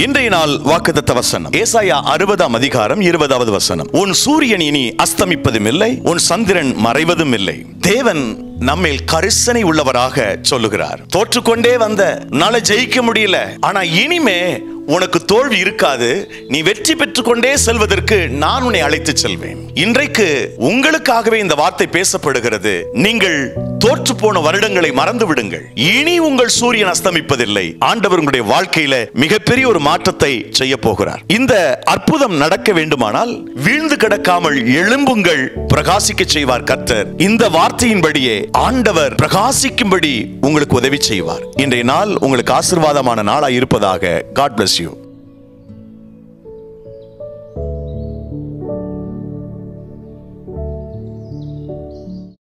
இன்றைய நாள் வாக்குத்தத்த வசனம் ஏசாயா அறுபதாம் அதிகாரம் இருபதாவது வசனம் உன் சூரியன் இனி அஸ்தமிப்பதும் இல்லை உன் சந்திரன் மறைவதும் இல்லை தேவன் நம்மேல் கரிசனை உள்ளவராக சொல்லுகிறார் தோற்றுக்கொண்டே வந்த நாளை ஜெயிக்க முடியல ஆனா இனிமே உனக்கு தோல்வி இருக்காது நீ வெற்றி பெற்றுக்கொண்டே செல்வதற்கு நான் உன்னை அழைத்து செல்வேன் இன்றைக்கு உங்களுக்காகவே இந்த வார்த்தை பேசப்படுகிறது நீங்கள் தோற்று போன வருடங்களை மறந்து விடுங்கள் இனி உங்கள் சூரியன் அஸ்தமிப்பதில்லை ஆண்டவர் உங்களுடைய வாழ்க்கையில மிகப்பெரிய ஒரு மாற்றத்தை செய்ய போகிறார் இந்த அற்புதம் நடக்க வேண்டுமானால் வீழ்ந்து கிடக்காமல் எழும்புங்கள் பிரகாசிக்க செய்வார் கர்த்தர் இந்த வார்த்தையின்படியே ஆண்டவர் பிரகாசிக்கும்படி உங்களுக்கு உதவி செய்வார் இன்றைய நாள் உங்களுக்கு ஆசீர்வாதமான நாளாய் இருப்பதாக காட் bless யூ